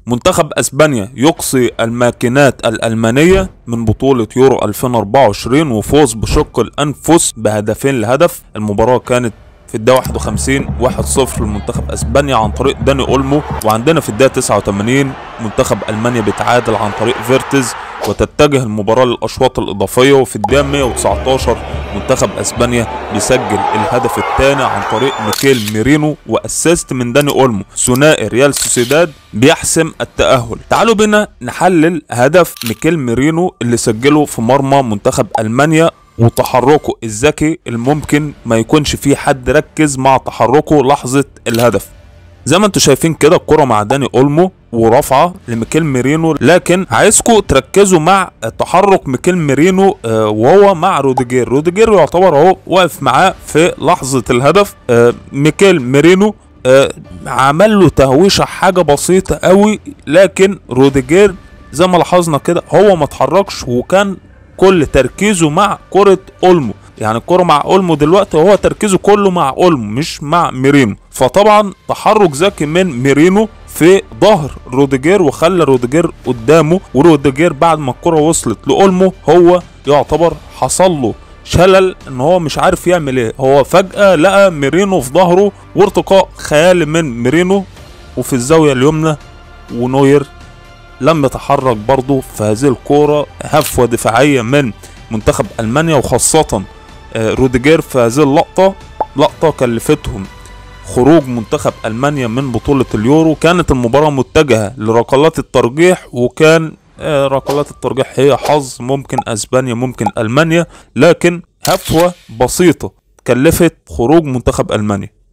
منتخب اسبانيا يقصي الماكينات الالمانيه من بطوله يورو 2024 وفوز بشق الانفس بهدفين لهدف المباراه كانت في الدقيقة 51 1-0 لمنتخب اسبانيا عن طريق داني اولمو وعندنا في الدقيقة 89 منتخب المانيا بيتعادل عن طريق فيرتز وتتجه المباراة للاشواط الاضافية وفي الدقيقة 119 منتخب اسبانيا بيسجل الهدف الثاني عن طريق ميكيل ميرينو واسيست من داني اولمو ثنائي ريال سوسيداد بيحسم التأهل تعالوا بنا نحلل هدف ميكيل ميرينو اللي سجله في مرمى منتخب المانيا وتحركه الذكي الممكن ما يكونش فيه حد ركز مع تحركه لحظة الهدف زي ما انتم شايفين كده الكرة مع داني اولمو ورافعة لميكيل ميرينو لكن عايزكم تركزوا مع تحرك ميكيل ميرينو آه وهو مع روديجير روديجير يعتبر اهو واقف معاه في لحظة الهدف آه ميكيل ميرينو آه عمل له تهويشة حاجة بسيطة قوي لكن روديجير زي ما لاحظنا كده هو ما اتحركش وكان كل تركيزه مع كرة اولمو يعني الكرة مع اولمو دلوقتي هو تركيزه كله مع اولمو مش مع ميرينو فطبعا تحرك ذكي من ميرينو في ظهر روديجير وخلى روديجير قدامه وروديجير بعد ما الكرة وصلت لاولمو هو يعتبر حصل له شلل ان هو مش عارف يعمل ايه هو فجأة لقى ميرينو في ظهره وارتقاء خيالي من ميرينو وفي الزاوية اليمنى ونوير لم يتحرك برضه في هذه الكورة هفوة دفاعية من منتخب ألمانيا وخاصة روديجير في هذه اللقطة لقطة كلفتهم خروج منتخب ألمانيا من بطولة اليورو كانت المباراة متجهة لركلات الترجيح وكان ركلات الترجيح هي حظ ممكن أسبانيا ممكن ألمانيا لكن هفوة بسيطة كلفت خروج منتخب ألمانيا